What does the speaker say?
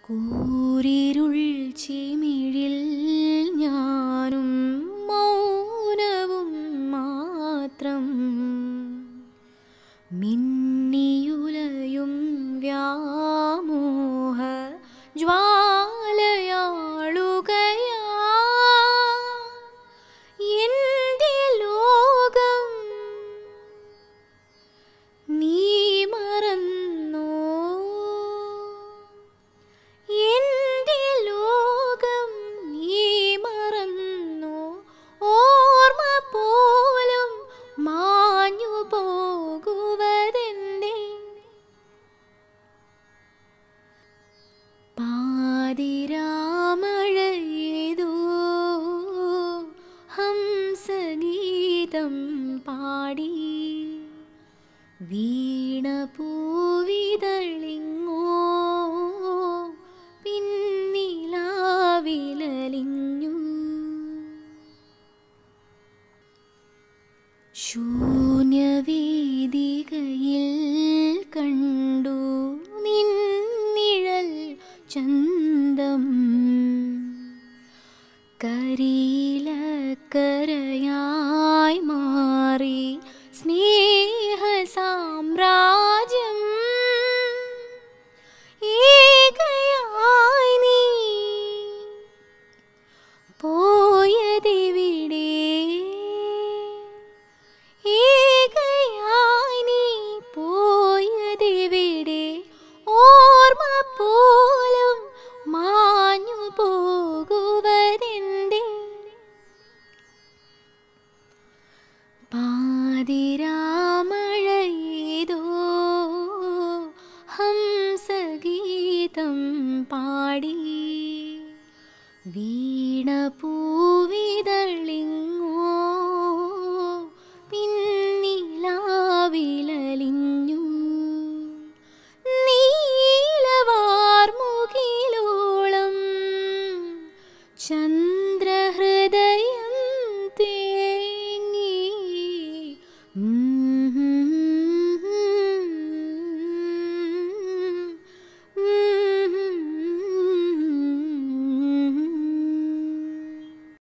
കൂരിരുൾ ചിമിഴിൽ ഞാനും മൗനവും മാത്രം മിന്നിയുലയും വ്യാമോഹ ജ്വാലയാളുകയാ എൻ്റെ ലോകം നീ മറന്നോ എൻ്റെ ലോകം നീ മറന്നോ ഓർമ്മ പോലും മാഞ്ഞു പോകുവതെന്തേ പാതിരാമഴയേതോ ഹംസഗീതം പാടി വീണ പൂവിതളിങ്ങോ പിന്നിലാവിലലിഞ്ഞു ശൂന്യവേദികയിൽ കണ്ടു നിന്നിഴൽ ചന്തം കരിയിലക്കരയായി മാറി സ്നേഹ സാമ്രാജ്യം ഏകയായി നീ പോയതെവിടെ ഏകയായി നീ പോയതെവിടെ ഓർമ്മ പോലും മാഞ്ഞു പോകുവതെന്തേ പാതിരാമഴയേതോ ഹംസഗീതം പാടി വീണ പൂവിതളിങ്ങോ